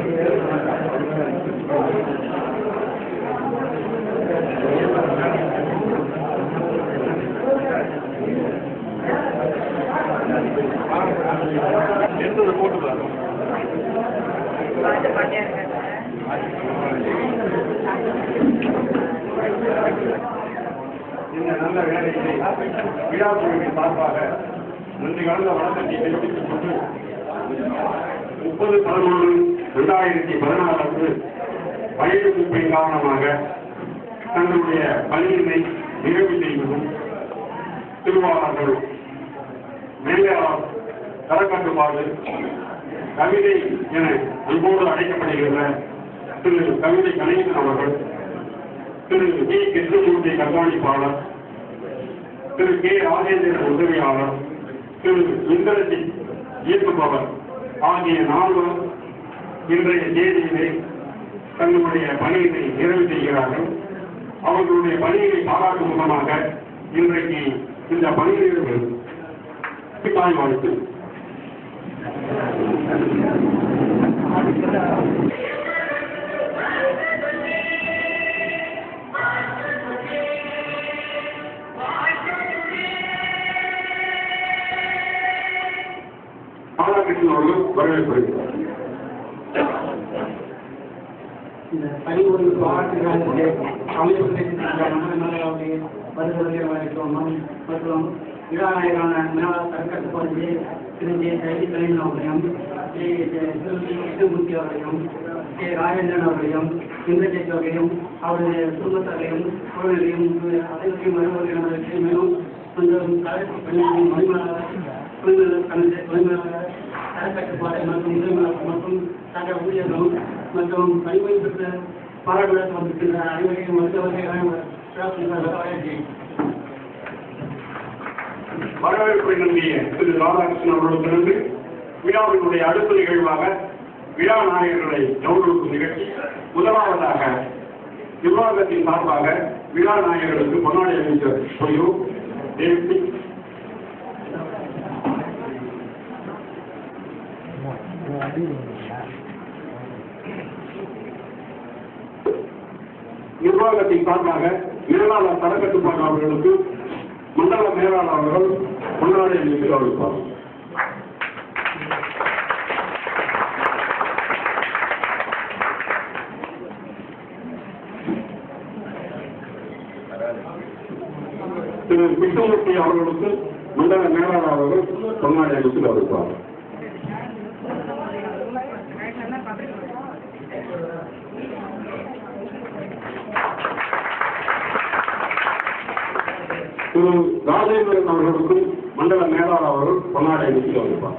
எடுத்தது போட்டு பாருங்க இந்த நல்ல வேலையை விழாக்குழுவின் சார்பாக நன்றி கலந்த வணக்கத்தை தெரிவித்துக் கொண்டு முப்பது பதினொன்று இரண்டாயிரத்தி பதினாறு அன்று வயது மூப்பின் காரணமாக தங்களுடைய பணியினை நிறைவு செய்வதும் திருவாளர்கள் மேலாளர் தரக்கட்டுப்பாடு கவிதை என அன்போடு அழைக்கப்படுகின்ற திரு கவிதை கணேசன் அவர்கள் திரு வி கிருஷ்ணமூர்த்தி கண்காணிப்பாளர் திரு கே ராஜேந்திரன் உதவியாளர் திரு இந்திரஜித் இயக்குபவர் ஆகிய நால்வர் இன்றைய தேதியிலே தங்களுடைய பணியினை நிறைவு செய்கிறார்கள் அவர்களுடைய பணியை பாராட்டும் முகமாக இன்றைக்கு இந்த பணி நிறைவு தாய் வாழ்த்து ராதாகிருஷ்ணன் அவர்கள் வரவேற்கிறார் இந்த பணிபுரி பாராட்டுகளுக்கு அமைப்புடைய வருகிறவர்கள் வரைக்கும் மற்றும் விழாநாயகரான மேலாளர் தற்கட்டுப்பாடு திரு ஜே சைதி கலைஞன் அவர்களையும் ஸ்ரீ திரு வி கிருஷ்ணமூர்த்தி அவர்களையும் கே ராஜேந்திரன் அவர்களையும் இந்திரஜித் அவர்களையும் அவருடைய குடும்பத்தாரையும் குழந்தைகளையும் அனைவரையும் வருவர்கள் மேலும் கொஞ்சம் கலைப்பு பணியாளர் மணிமலர் தொழிலாளர் கணக்கு தொழிலாளர் தரக்கட்டுப்பாடு மற்றும் உரிமையாளர் மற்றும் சக ஊழியர்களும் மற்றும் பணிபுரி பெற்ற பாராட்டுடன் வந்திருக்கின்ற அனைவரையும் மருத்துவர்கள் வரவேற்கிறேன் வரவேற்பை நம்பிய திரு ராதாகிருஷ்ணன் அவர்களுக்கு நன்றி விழாவினுடைய அடுத்த நிகழ்வாக விழா நாயகர்களை கௌரவிக்கும் நிகழ்ச்சி முதலாவதாக நிர்வாகத்தின் சார்பாக விழா நாயகர்களுக்கு பொன்னாடை அளிக்க போகிறோம் தேவி நிர்வாகத்தின் சார்பாக மேலாளர் தரக்கட்டுப்பாடு அவர்களுக்கு மண்டல மேலாளர் அவர்கள் பொன்னாடை அளித்து கௌரவிப்பார் திரு கிருஷ்ணமூர்த்தி அவர்களுக்கு மண்டல மேலாளர் அவர்கள் பொன்னாடை அளித்து கௌரவிப்பார் திரு ராஜேந்திரன் அவர்களுக்கு மண்டல மேலாளர் அவர்கள் பொன்னாடை அளித்து கௌரவிப்பார்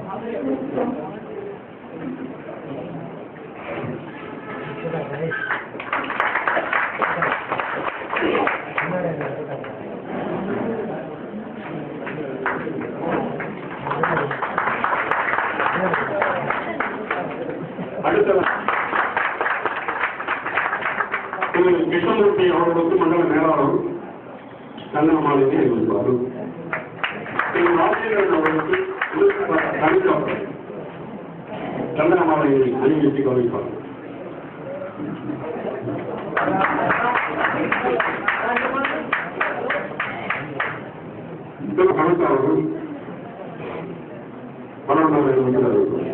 அடுத்தவர் திரு கிருஷ்ணமூர்த்தி அவர்களுக்கு மண்டல மேலாளர் சந்தன மாளிகை அறிவிப்பார் திரு ராஜேந்திரன் அவர்களுக்கு கவிதா சந்தன மாளிகை அணிவித்து கவனிப்பார் திரு கவிதா அவர்கள் பன்னெண்டாம் அறிவிப்பார்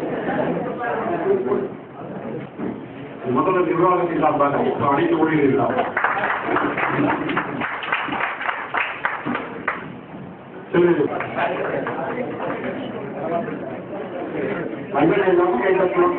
முதல்ல நிர்வாகத்தில் சார்பாக இப்ப அனைத்து ஊழியர்கள் சரி மஞ்சள் எல்லாம் கைப்பற்றணும்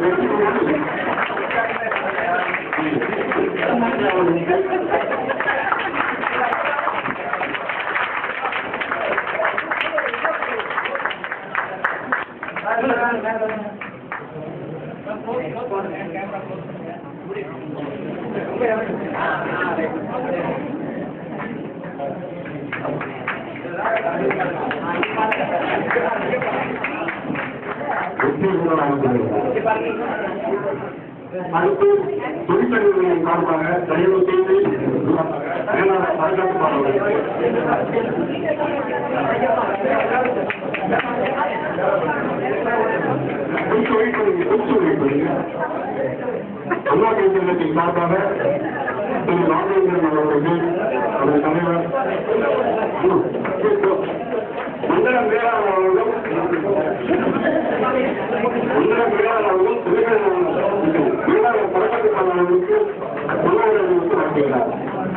அடுத்து தொழிற்சங்கங்களின் சார்பாக தயவு செய்து மேலாளர் பாதுகாப்பு கொஞ்சம் வெயிட் பண்ணுங்க கொஞ்சம் வெயிட் பண்ணுங்க சங்கத்தின் சார்பாக திரு ராஜேந்திரன் அவர்களுக்கு அவருடைய தலைவர் மண்டல மேலாளர் அவர்களும் மண்டல மேலாளர் அவர்களும் திருவேணாளர் மேலாளர் பழக்கத்துக்கான அவர்களுக்கு பொருளாதாரங்களுக்கு வழங்குகிறார்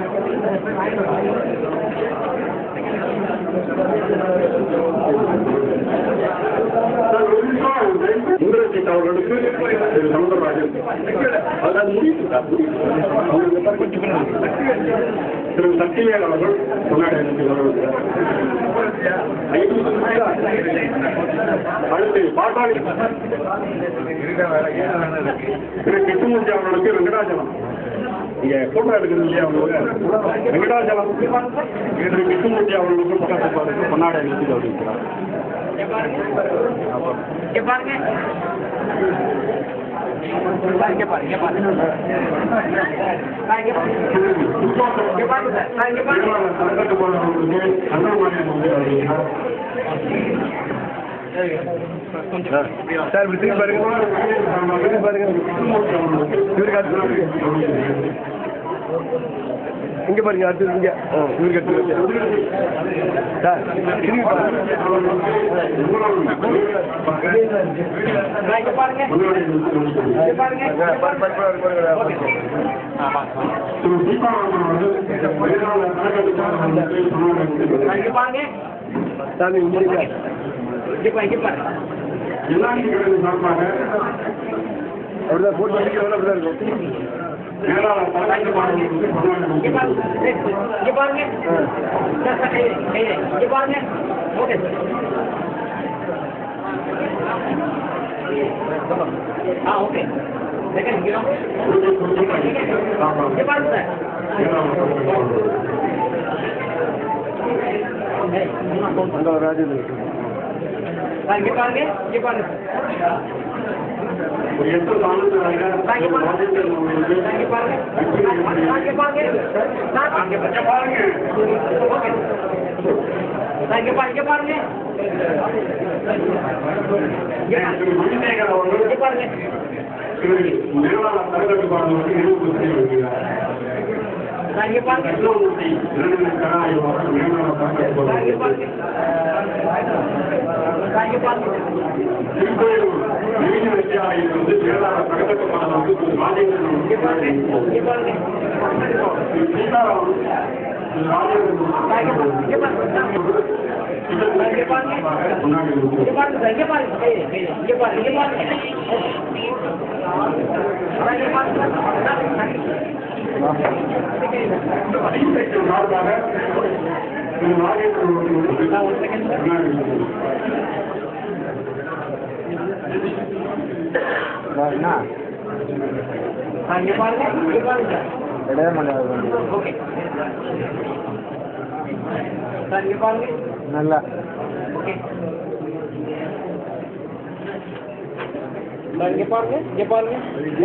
உங்களுக்கு அவர்களுக்கு திரு சவுந்தரராஜன் அதாவது முடியுது திரு சக்திவேல் அவர்கள் கொண்டாடி அனுப்பியுள்ளார். அடுத்து பாட்டாளி திரு கிருஷ்ணமூர்த்தி அவர்களுக்கு வெங்கடாச்சலம் இங்க போட்டோ எடுக்கிறது இல்லையா அவங்களுக்கு வெங்கடாச்சலம் திரு கிருஷ்ணமூர்த்தி அவர்களுக்கு பக்கத்து கொண்டாடி அனுப்பி வருகிறார் இங்க பாருங்க இங்க பாருங்க இங்க பாருங்க இங்க பாருங்க இங்க பாருங்க சார் இங்க பாருங்க சார் இப்படி திரும்பி பாருங்க திரும்பி பாருங்க இவருக்கு அடுத்து இங்க பாருங்க அடுத்து இங்க ஆ, இவருக்கு அடுத்து சார் திரும்பி பாருங்க இங்க பாருங்க இங்க பாருங்க பாரு, பாரு, பாரு, பாரு, பாரு. இங்க பாருங்க சாமி முடியுங்க இங்க பாருங்க இங்க பாருங்க அப்படிதான் போட்டு அடிக்கிறவங்க அப்படிதான் இருக்கும் இங்க பாருங்க இங்க பாருங்க சார் சார் கை கை இங்க பாருங்க ஓகே ஆ ஓகே செகண்ட் இங்க இங்க பாருங்க சார் அங்க ஒரு ராஜேந்திர சார் இங்க பாருங்க இங்க பாருங்க எட்டு தாலுக்காக சார் இங்க பாருங்க சார் இங்க பாருங்க சார் இங்க பாருங்க சார் இங்க பாருங்க ஓகே சார் இங்க பாருங்க இங்க பாருங்க மணிமேகர் அவர்கள் இங்க பாருங்க திரு மேலாளர் தலைவர்களுக்கு நினைவு செய்திருக்கிறார் சார் இங்க பாருங்க கிருஷ்ணமூர்த்தி இரண்டு கதாநாயகர் மேலாளர் சார் இங்க பாருங்க சார் இங்க பாருங்க திருக்கோயிலூர் நவீன வித்யாலயிலிருந்து மேலாளர் பிரகடனமானவருக்கு திரு ராஜேந்திரன் இங்க பாருங்க இங்க பாருங்க திரு சீதாராமன் திரு ராஜேந்திரன் இங்க பாருங்க இங்க பாருங்க முன்னாடி இருக்கிறார். இங்க பாருங்க சார் இங்க பாருங்க கை கை இங்க பாருங்க இங்க பாருங்க சார் இங்க பாருங்க அடிப்படைக்கு சார்பாக திரு ராஜேந்திரன் அவர்களுக்கு முன்னாடி இருக்கிறார். சார் இங்க பாருங்க இங்க பாருங்க சார் ஓகே சார் இங்க பாருங்க நல்லா ஓகே சார் இங்க பாருங்க இங்க பாருங்க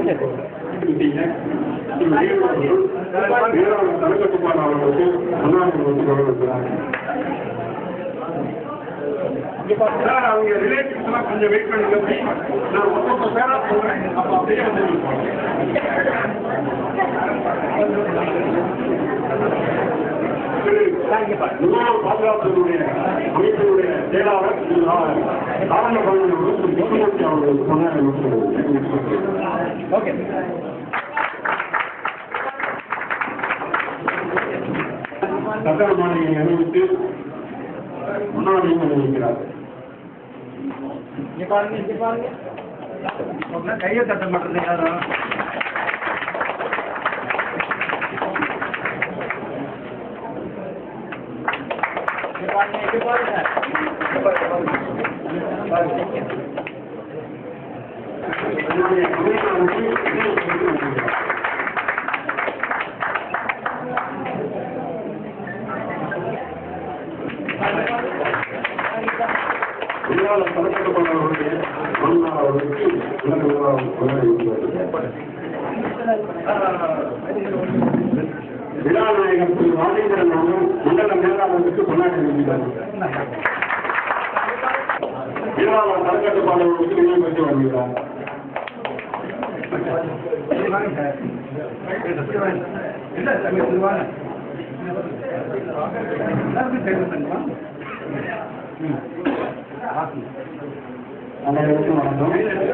மேலாளர் தலைக்கட்டுப்பாடு அவர்களுக்கு முன்னாடி இருக்கிறார் இங்க பாருங்க சார் அவங்க ரிலேட்டிவ்ஸ் எல்லாம் கொஞ்சம் வெயிட் பண்ணுங்க நான் ஒவ்வொரு பேரா சொல்றேன் அப்ப அப்படியே வந்து முன்னாள் பாதுகாப்புடைய அமைப்பினுடைய செயலாளர் காரண பகுதியோடு முத்துமூர்த்தி அவர்கள் சொன்னார் ஓகே சட்டர மாளிகை அறிவித்து முன்னாடியும் அறிவிக்கிறார் இங்க பாருங்க இங்க பாருங்க கையை தட்ட மாட்டேன் யாரும் இங்க பாருங்க இங்க பாருங்க என்னுடைய அமைப்பாளருக்கு இதை சொல்லி வருகிறார். விழாவில் தலைக்கட்டுப்பாளர்களுடைய மன்னார் அவர்களுக்கு இந்த விழா கொண்டாடி வருகிறது. விழாநாயகர் திரு ராஜேந்திரன் அவர்கள் மண்டல மேலாளருக்கு கொண்டாடி வருகிறார் விழாவில் தலைக்கட்டுப்பாளர்களுக்கு நினைவு பெற்று வருகிறார் அனைவருக்கும் வணக்கம்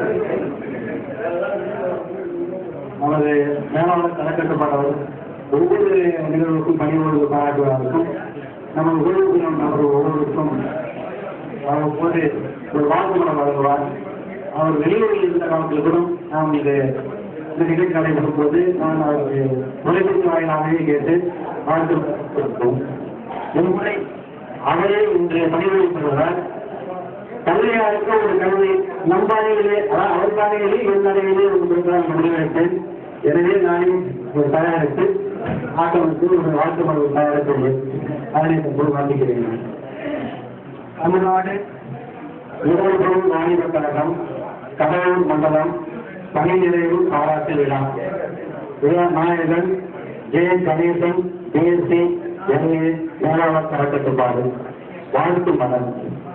நமது மேலாளர் கணக்கெடுப்பாளர் ஒவ்வொரு நிகழ்வுக்கும் பணிபுரிந்து பாராட்டுவதற்கும் நமது உறவுகளும் நமது ஒவ்வொருவருக்கும் அவ்வப்போது ஒரு வாழ்த்து மனம் வழங்குவார் அவர் வெளியூரில் இருந்த காலத்தில் கூட நாம் இது இந்த நிகழ்ச்சி நடைபெறும் போது நான் அவருக்கு தொலைபேசி வாயிலாகவே கேட்டு வாழ்த்து கொடுத்தோம் முன்முறை அவரே இன்று பணிபுரிப்படுவதால் கல்வியாருக்கு ஒரு கல்வி நம் பாதையிலே அதாவது அவர் பாதையிலே என் பாதையிலே ஒரு கொடுக்கலாம் முடிவெடுத்தேன் எனவே நானே ஒரு தயாரித்து ஆட்டமுக்கு ஒரு வாழ்த்து மனு தயாரித்து அதனை தற்போது வாங்கிக்கிறேன் தமிழ்நாடு உணவுபொருள் வாணிப கழகம் கடலூர் மண்டலம் பணி நிறைவு பாராட்டு விழா விழா நாயகன் ஜே கணேசன் பிஎஸ்சி எம்ஏ மேலாளர் கணக்கெடுப்பாடு வாழ்த்து மலர்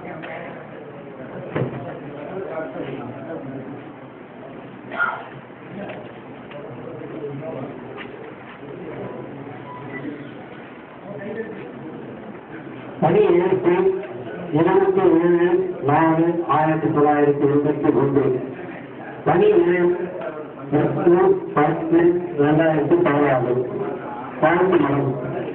பணி ஏற்பு இருபத்தி ஏழு நாலு ஆயிரத்தி தொள்ளாயிரத்தி எண்பத்தி ஒன்று பணி நிலையம் எட்டு பத்து ரெண்டாயிரத்தி பதினாறு பாண்டி மனம்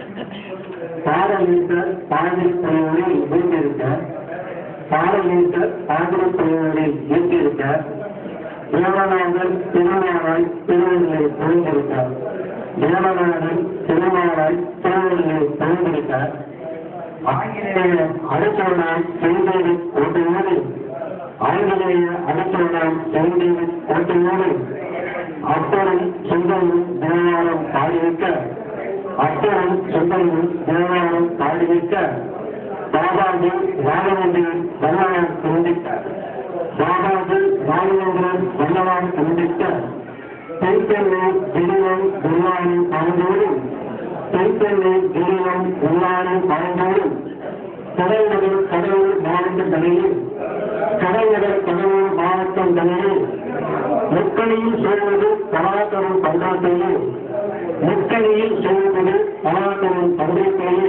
பாரமீட்டர் பாதி பிரிவுகளை இயக்கியிருக்க பாரமீட்டர் பாதி பிரிவுகளை இயக்கியிருக்க தேவநாதன் திருமாராய் திருவள்ளுவை புரிந்திருக்கார் தேவநாதன் திருமாராய் திருவள்ளுவை புரிந்திருக்கார் ஆங்கிலேய அடைச்சவனாய் செய்தது ஓட்டுவோடு ஆங்கிலேய அடைச்சவனாய் செய்தது ஓட்டுவோடு அத்தரும் சொந்தமும் தேவாரம் பாடியிருக்க அத்தரும் சொந்தமும் தேவாரம் பாடியிருக்க பாபாஜி ராகவேந்திரன் வல்லவன் சிந்திக்க பாபாஜி ராகவேந்திரன் வல்லவன் சிந்திக்க தென்தென்னை திரிவம் துர்வாணி பாண்டோடு தென்தென்னை திரிவம் துர்வாணி பாண்டோடு கடவுள் கடவுள் மாவட்ட தலையில் கடவுள் கடவுள் மாவட்டம் தலையில் முக்கணியில் சொல்வது கலாச்சாரம் பண்பாட்டையில் முக்கணியில் சொல்வது கலாச்சாரம் பண்பாட்டையில்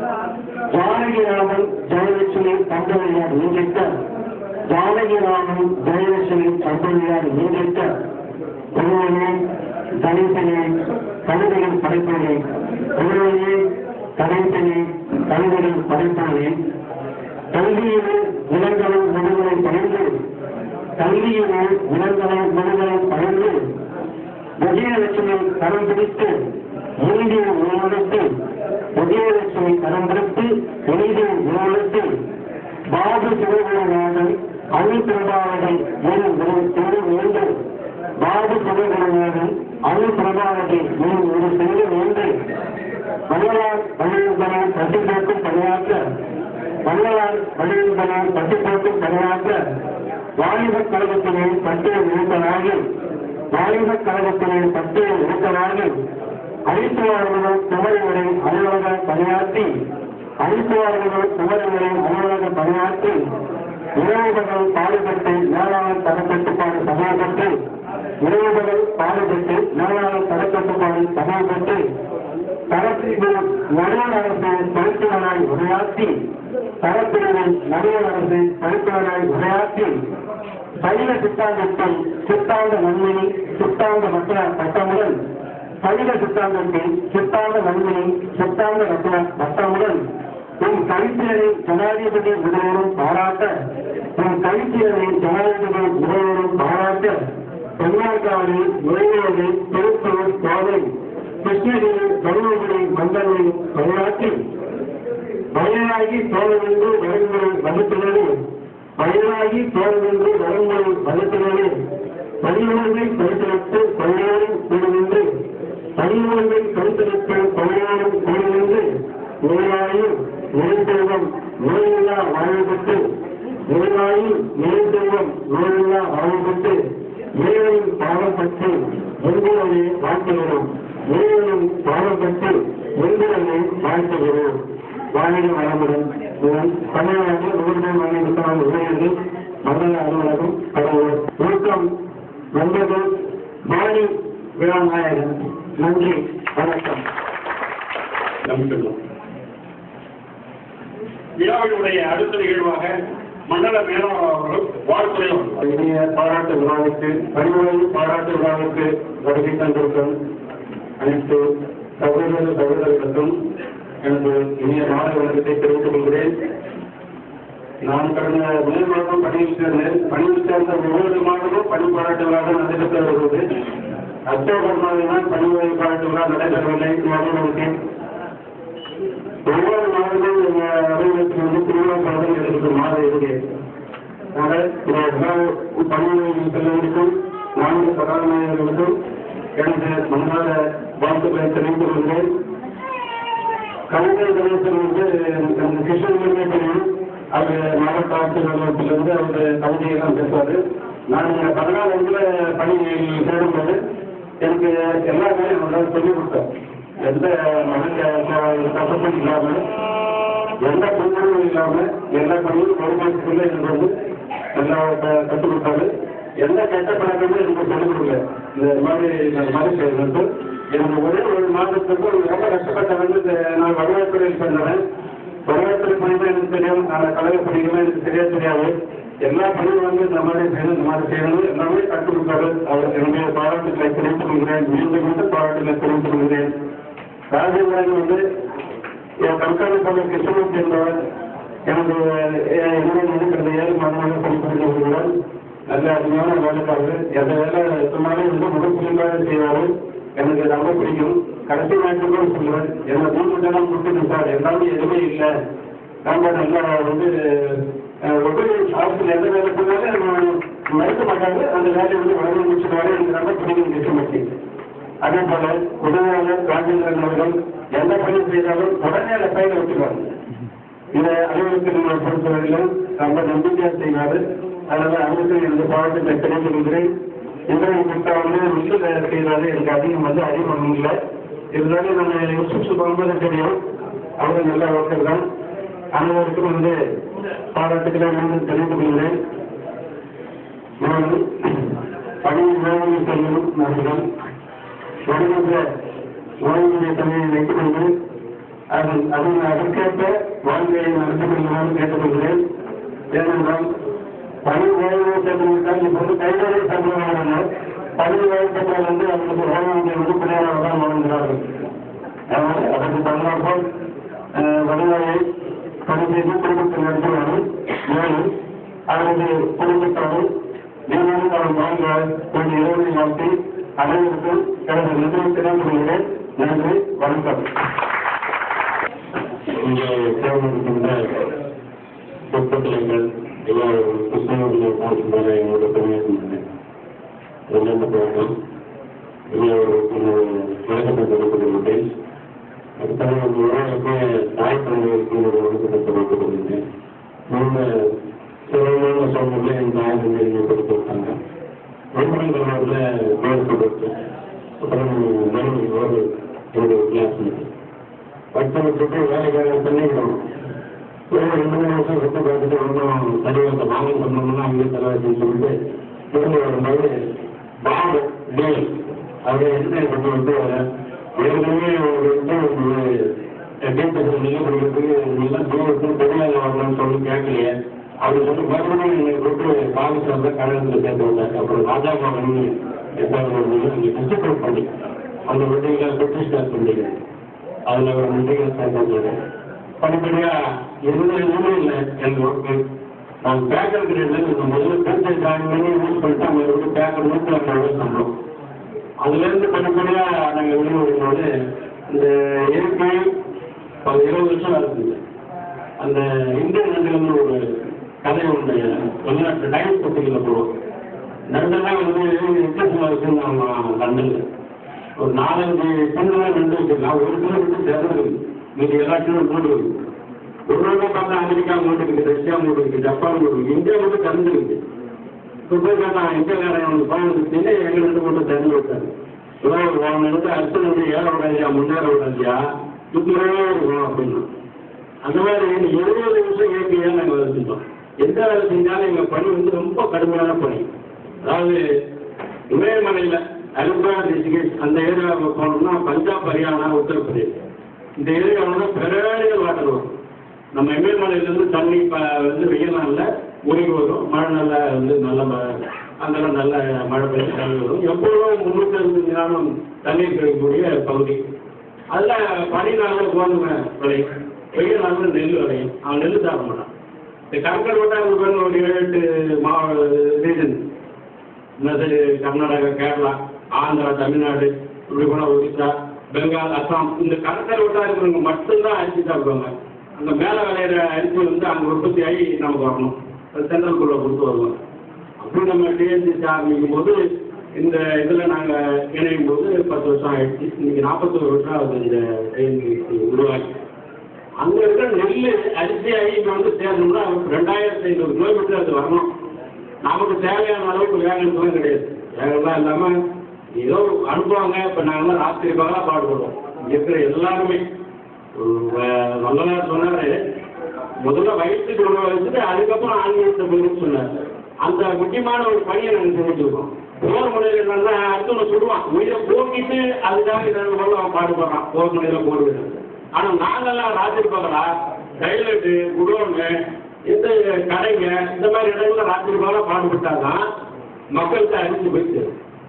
ஜானகிராமன் ஜெயலட்சுமி தம்பதியார் நீடித்த ஜானகிராமன் ஜெயலட்சுமி தம்பதியார் நீடித்த ஒருவனே கணேசனே கவிதைகள் படைப்பவனே ஒருவனே கணேசனே கவிதைகள் படைப்பவனே கல்வியிலே இளங்கலம் முதுகலை படைந்து கல்வியிலே இளங்கலம் முதுகலை படைந்து விஜயலட்சுமி கரம் பிடித்து எழுதிய உணவெடுத்து விஜயலட்சுமி கரம் பிடித்து எழுதிய உணவெடுத்து பாபு சிவகுணநாதன் அணி பிரபாவதை எனும் ஒரு செய்தி வேண்டு பாபு சிவகுணநாதன் அணி பிரபாவதை எனும் ஒரு செய்தி வேண்டு வள்ளலார் வழியுறுத்தலை தட்டி போக்கும் பணியாற்ற வள்ளலார் வழியுறுத்தலை தட்டி போக்கும் பணியாற்ற வாலிபக் கழகத்திலே பட்டியல் இருப்பதாகி வாலிபக் கழகத்திலே பட்டியல் இருப்பதாகி அழித்துவார்களும் குமரிமுறை அலுவலக பணியாற்றி அழித்துவார்களும் குமரிமுறை அலுவலக பணியாற்றி இரவுபகல் பாடுபட்டு மேலாளர் தரக்கட்டுப்பாடு சமயப்பட்டு இரவுபகல் பாடுபட்டு மேலாளர் தரக்கட்டுப்பாடு சமயப்பட்டு தரப்பிரிவில் நடுவண் அரசு பயிற்றுவனாய் உரையாற்றி தரப்பிரிவில் நடுவண் அரசு பயிற்றுவனாய் உரையாற்றி சைவ சித்தாந்தத்தில் சித்தாந்த நன்மையை சித்தாந்த மற்ற பட்டமுடன் சைவ சித்தாந்தத்தில் சித்தாந்த நன்மையை சித்தாந்த மற்ற பட்டமுடன் உன் கவித்தியரை ஜனாதிபதி முதல்வரும் பாராட்ட உன் கவித்தியரை ஜனாதிபதி முதல்வரும் பாராட்ட கன்னியாகுமரி நுழைவோடு திருப்பூர் கோவை கிருஷ்ணகிரி தருமபுரி மண்டலம் பணியாற்றி வயலாகி தோழமென்று வரன்முறை வகுத்துள்ளது வயலாகி தோழமென்று வரன்முறை வகுத்துள்ளது பணிவுரிமை பரிசளித்து பணியாரும் கூடுமென்று பணிவுரிமை பரிசளித்து பணியாரும் கூடுமென்று நோயாயும் நெருந்தெல்வம் நோயில்லா வாழ்வுபட்டு நோயாயும் நெருந்தெல்வம் நோயில்லா வாழ்வுபட்டு ஏழையின் பாவப்பட்டு எந்திரனை வாழ்த்துகிறோம் ஏழையின் பாவப்பட்டு எந்திரனை வாழ்த்துகிறோம் வாழ்க வளமுடன் நான் தமிழ்நாடு நுகர்வோர் வாங்கி புத்தகம் உதயது மண்டல அலுவலகம் கடவுள் ஒழுக்கம் ஒன்பது மாணி விழாநாயகன் நன்றி வணக்கம் நம்பிக்கணும் விழாவினுடைய அடுத்த நிகழ்வாக மண்டல மேலாளர் அவர்கள் வாழ்த்துறை இனிய பாராட்டு விழாவுக்கு பணிமுறை பாராட்டு விழாவுக்கு வருகை தந்திருக்கும் அனைத்து சகோதர சகோதரர்களுக்கும் எனது இனிய மாத வணக்கத்தை தெரிவித்துக் கொள்கிறேன் நான் கடந்த மே மாதம் பணியில் சேர்ந்தேன் பணியில் சேர்ந்த ஒவ்வொரு மாதமும் பணி பாராட்டு விழா நடைபெற்று வருகிறது அக்டோபர் மாதம் தான் பணிமுறை பாராட்டு விழா நடைபெறவில்லை மாதம் ஒவ்வொரு மாதமும் எங்க அலுவலகத்தில் வந்து திருவிழா பாடல் எனக்கு மாத இறுதி நாங்கள் இந்த விழா பணியில் செல்வதற்கும் நான்கு கதாநாயகர்களுக்கும் எனது மனதார வாழ்த்துக்களை தெரிவித்துக் கொள்கிறேன் கவிதை கணேசன் வந்து அந்த கிருஷ்ணகிரியே தெரியும் அவர் மாவட்ட ஆட்சியர் அலுவலகத்திலிருந்து அவர் கவிதையெல்லாம் பேசுவார் நான் இந்த பதினாலு வயதுல பணி சேரும்போது எனக்கு எல்லா வேலையும் அவரால் சொல்லிக் கொடுத்தார் எந்த மகன் கஷ்டமும் இல்லாமல் எந்த குழுவும் இல்லாமல் எல்லா பணியும் ஒரு மாதத்துக்குள்ள எனக்கு வந்து நல்லா க- கற்றுக் கொடுத்தாரு எந்த கெட்ட பழக்கமும் எனக்கு சொல்லிக் கொடுக்கல இந்த மாதிரி இந்த மாதிரி செய்யறது எனக்கு ஒரே ஒரு மாதத்துக்கு ரொம்ப கஷ்டப்பட்டவங்க இந்த நான் வரலாற்றுறையில் சேர்ந்தவன் வரலாற்று பணிதான் எனக்கு தெரியும் நான் கலவை பணிகளும் எனக்கு சரியா தெரியாது எல்லா பணியும் வந்து இந்த மாதிரி செய்யணும் இந்த மாதிரி செய்யணும் எல்லாமே கற்றுக் கொடுத்தாரு அவர் என்னுடைய பாராட்டுகளை தெரிவித்துக் கொள்கிறேன் மீண்டும் மீண்டும் பாராட்டுகளை தெரிவித்துக் கொள்கிறேன் ராஜேந்திரன் வந்து என் கண்காணிப்பாளர் கிருஷ்ணமூர்த்தி என்பவர் எனக்கு என்ன நினைக்கிறது ஏழு மாதமாக படிப்பது வருகிறார் நல்ல அருமையான வேலைக்காரர் எந்த வேலை சும்மாவே வந்து முகப்புலியாக செய்வார் எனக்கு ரொம்ப பிடிக்கும் கடைசி நாட்டுக்கும் சொல்லுவேன் என்னை மூணுட்டெல்லாம் கொடுத்துட்டு சார் எல்லாமே எதுவுமே இல்லை நம்ம நல்லா வந்து ரொம்ப ஆஃபீஸில் எந்த வேலை பண்ணாலும் மறுக்க மாட்டாங்க அந்த வேலையை வந்து வளர்ந்து முடிச்சுட்டு எனக்கு ரொம்ப பிடிக்கும் கிருஷ்ணமூர்த்தி அதே போல உதவியாளர் ராஜேந்திரன் அவர்கள் எந்த பணி செய்தாலும் உடனே அந்த பையனை வச்சுருவாங்க இந்த அலுவலகத்தில் உள்ள பொறுத்தவரையிலும் ரொம்ப நம்பிக்கையா செய்வாரு அதனால அவருக்கு எனது பாவத்தை தெரிவித்துக் கொள்கிறேன் இவரை கொடுத்தா வந்து மில்லில் செய்யறாரு எனக்கு அதிகம் வந்து அறிமுகம் இல்லை இருந்தாலும் நான் யூசுப் போகும்போது தெரியும் அவர் நல்ல ஒருத்தர் தான் அனைவருக்கும் வந்து பாராட்டுக்களை நான் தெரிவித்துக் கொள்கிறேன் நான் பணி வேலை செய்யும் நபர்கள் வருகின்ற ஓய்வுடைய தன்மையை வைத்துக் கொண்டு அதன் அதன் அதற்கேற்ப வாழ்க்கையை நடத்திக் கொள்ளுமாறு கேட்டுக்கொள்கிறேன் ஏனென்றால் பணி ஓய்வு சேர்ந்துவிட்டால் இப்போது கைவேலை சம்பளமாக பணி ஓய்வு சம்பளம் வந்து அவங்களுக்கு ஓய்வு உறுப்பினராக தான் வாழ்கிறார்கள் அதனால் அதற்கு தகுந்தாற்போல் வருவாயை பணி செய்து குடும்பத்தை நடத்துவார்கள் மேலும் அவரது குடும்பத்தாரும் நீங்களும் அவர் வாழ்ந்த ஒரு இரவு வாழ்க்கை அனைவருக்கும் எனது நன்றியை தெரிவித்துக் கொள்கிறேன் நன்றி வணக்கம் இங்கே தேர்ந்தெடுக்கின்ற சொற்பொழிவுகள் எல்லோரும் கிருஷ்ணகிரியை போட்டுமாக எங்களோட பணியாற்றுகிறேன் என்னென்ன போகணும் எல்லோருக்கும் வணக்கத்தை தெரிவித்துக்கொள்கிறேன் அடுத்தது ஒரு உறவுக்கு தாய் தந்தையருக்கு ஒரு வணக்கத்தை தெரிவித்துக் கொள்கிறேன் ரொம்ப சிறப்பான சூழ்நிலை என் தாய் தந்தையை கொடுத்து விட்டாங்க விழுப்புரங்களில் பேர் கொடுத்து அப்புறம் மணி ஒரு ஒரு கிளாஸ் பட்டணத்துக்கு வேலைக்காரர் பண்ணிவிடும் ஒரு ரெண்டு மூணு வருஷம் சுத்த பார்த்துட்டு ஒன்றும் சரிவந்த வாங்க சொன்னோம்னா அங்கே தலைவர்த்தி சொல்லிட்டு திரும்ப வரும்போது பாபு டே அவர் என்ன கொண்டு வந்து ஏற்கனவே ஒரு வந்து ஒரு டீச்சர் நிலை கொடுக்கறதுக்கு நல்லா தூரத்துக்கு பெரியாத வரணும்னு சொல்லி கேட்கலையே அவர் சொல்லி மறுபடியும் என்னை கொண்டு பாபு சார் தான் கழகத்தில் சேர்த்து வந்தாங்க அப்புறம் ராஜாக்கா பண்ணி எட்டாவது அங்கே டிஸ்ட்ரிபியூட் பண்ணி அந்த பண்டிகை பிரிட்டிஷ் பண்டிகை அதுல ஒரு முந்தைய சேர்ந்தது படிப்படியா எந்த இதுவுமே இல்லை எங்க ஒர்க்கு நான் பேக்கர் கிரேட்ல இந்த முதல்ல பேச்சை ஜாயின் பண்ணி யூஸ் பண்ணிட்டு அவங்க வந்து பேக்கர் நூற்றி ஐம்பது சம்பளம் அதுல இருந்து படிப்படியா நாங்க வெளியே வரும்போது இந்த இயற்கை ஒரு இருபது வருஷம் இருக்குது அந்த இந்தியன் நண்டிலிருந்து ஒரு கதை உண்டு வெளிநாட்டு டைம்ஸ் பத்திரிகையில் போடுவோம் நண்டெல்லாம் வந்து இன்ட்ரெஸ்ட் வச்சிருந்தாங்க லண்டன்ல ஒரு நாலஞ்சு பெண்கள் ரெண்டு வச்சிருக்கலாம் ஒரு கிலோமீட்டர் சேர்ந்து மீதி எல்லா கிலோமீட்டர் இருக்கு ஒரு ரூபாய் பார்த்தா அமெரிக்கா மூட்டு இருக்கு ரஷ்யா மூட்டு இருக்கு ஜப்பான் மூட்டு இருக்கு இந்தியா மட்டும் திறந்து இருக்கு இப்போ போய் பார்த்தா இந்தியாக்காரன் வந்து பயணத்துக்கு எங்க ரெண்டு மட்டும் திறந்து விட்டாரு இதான் ஒரு வாங்க எடுத்து அடுத்த வந்து ஏற விடாதியா முன்னேற விடாதியா துப்புரவே இருக்கும் அப்படின்னா அந்த மாதிரி இந்த இருபது நிமிஷம் இயற்கையாக நாங்கள் வேலை செஞ்சோம் எந்த வேலை செஞ்சாலும் எங்கள் பணி வந்து ரொம்ப கடுமையான பணி அதாவது இமயமலையில் அலிபுரா ரிஷிகேஷ் அந்த ஏரியாவுக்கு போனோம்னா பஞ்சாப் ஹரியானா உத்தரப்பிரதேஷ் இந்த ஏரியாவில் தான் பெரிய வாட்டர் வரும் நம்ம இமயமலையிலேருந்து தண்ணி இப்போ வந்து வெயில் நாளில் ஒழுகி வரும் மழை நாளில் வந்து நல்ல மழை அதெல்லாம் நல்ல மழை பெய்ய தண்ணி வரும் எப்பொழுதும் முன்னூற்றி அறுபத்தஞ்சு நாளும் தண்ணீர் கிடைக்கக்கூடிய பகுதி அதில் பனி நாளில் கோதுமை விளையும் வெயில் நாளில் நெல் விளையும் அவன் நெல் சாப்பிட மாட்டான் இந்த கற்கர் வட்டாரத்துக்கு பேர் ஒரு ஏழு எட்டு மாவட்ட ரீஜன் இந்த சைடு கர்நாடகா கேரளா ஆந்திரா தமிழ்நாடு இப்படி போனால் ஒடிசா பெங்கால் அஸ்ஸாம் இந்த கடற்கரை வட்டாரம் இருக்கிறவங்க மட்டும்தான் அரிசி சாப்பிடுவாங்க அந்த மேலே விளையிற அரிசி வந்து அங்கே உற்பத்தி ஆகி நமக்கு வரணும் அது சென்ட்ரல்குள்ளே கொடுத்து வருவாங்க அப்படி நம்ம டிஎன்சிசி ஆரம்பிக்கும் போது இந்த இதில் நாங்கள் இணையும் போது பத்து வருஷம் ஆயிடுச்சு இன்னைக்கு நாற்பத்தொரு வருஷம் ஆகுது இந்த டிஎன்சிசி உருவாக்கி அங்கே இருக்கிற நெல் அரிசியாகி இங்கே வந்து சேரணும்னா ரெண்டாயிரத்தி ஐநூறு கிலோமீட்டர் அது வரணும் நமக்கு தேவையான அளவுக்கு வேகம்லாம் கிடையாது வேகம்லாம் இல்லாமல் ஏதோ அனுப்புவாங்க இப்போ நாங்களாம் ராத்திரி பகலாக பாடுபடுவோம் இங்க இருக்கிற எல்லாருமே வல்லநாள் சொன்னார் முதல்ல வயிற்றுக்கு உணவு வச்சுட்டு அதுக்கப்புறம் ஆன்மீகத்தை போய் சொன்னார் அந்த முக்கியமான ஒரு பணியை நாங்கள் செஞ்சுருக்கோம் போர் முறையில் என்னன்னா அடுத்தவங்க சுடுவான் உயிரை போக்கிட்டு அதுக்காக இதை அவன் பாடுபடுறான் போர் முறையில் போடுவது ஆனால் நாங்கெல்லாம் ராத்திரி பகலா டைலட்டு குடோனு இந்த கடைங்க இந்த மாதிரி இடங்கள்ல ராத்திரி பகலா பாடுபட்டாதான் மக்களுக்கு அரிசி போயிட்டு